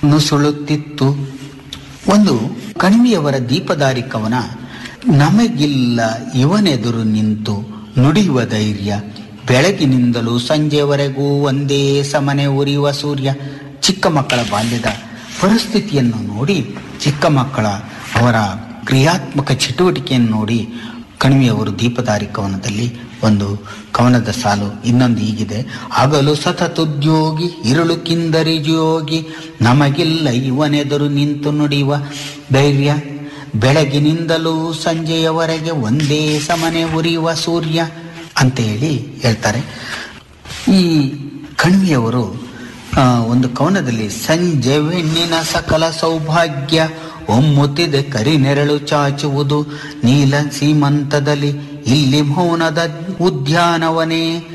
ನುಸುಳುತ್ತಿತ್ತು ಒಂದು ಕಣಿವೆಯವರ ದೀಪದಾರಿ ಕವನ ನಮಗಿಲ್ಲ ಇವನೆದುರು ನಿಂತು ನುಡಿಯುವ ಧೈರ್ಯ ಬೆಳಗಿನಿಂದಲೂ ಸಂಜೆಯವರೆಗೂ ಒಂದೇ ಸಮನೆ ಉರಿಯುವ ಸೂರ್ಯ ಚಿಕ್ಕ ಮಕ್ಕಳ ಬಾಲ್ಯದ ಪರಿಸ್ಥಿತಿಯನ್ನು ನೋಡಿ ಚಿಕ್ಕ ಮಕ್ಕಳ ಅವರ ಕ್ರಿಯಾತ್ಮಕ ಚಟುವಟಿಕೆಯನ್ನು ನೋಡಿ ಕಣಿವೆಯವರು ದೀಪದಾರಿ ಕವನದಲ್ಲಿ ಒಂದು ಕವನದ ಸಾಲು ಇನ್ನೊಂದು ಹೀಗಿದೆ ಹಗಲು ಸತತುದ್ಯೋಗಿ ಇರುಳು ಕಿಂದರಿಜೋಗಿ ನಮಗಿಲ್ಲ ಇವನೆದುರು ನಿಂತು ನುಡಿಯುವ ಧೈರ್ಯ ಬೆಳಗಿನಿಂದಲೂ ಸಂಜೆಯವರೆಗೆ ಒಂದೇ ಸಮನೆ ಉರಿಯುವ ಸೂರ್ಯ ಅಂತ ಹೇಳಿ ಹೇಳ್ತಾರೆ ಈ ಕಣಿವೆಯವರು ಆ, ಒಂದು ಕವನದಲ್ಲಿ ಸಂಜೆ ಹೆಣ್ಣಿನ ಸಕಲ ಸೌಭಾಗ್ಯ ಒಮ್ಮುತ್ತಿದೆ ಕರಿನೆರಳು ಚಾಚುವುದು ನೀಲ ಸೀಮಂತದಲ್ಲಿ ಇಲ್ಲಿ ಮೌನದ ಉದ್ಯಾನವನೇ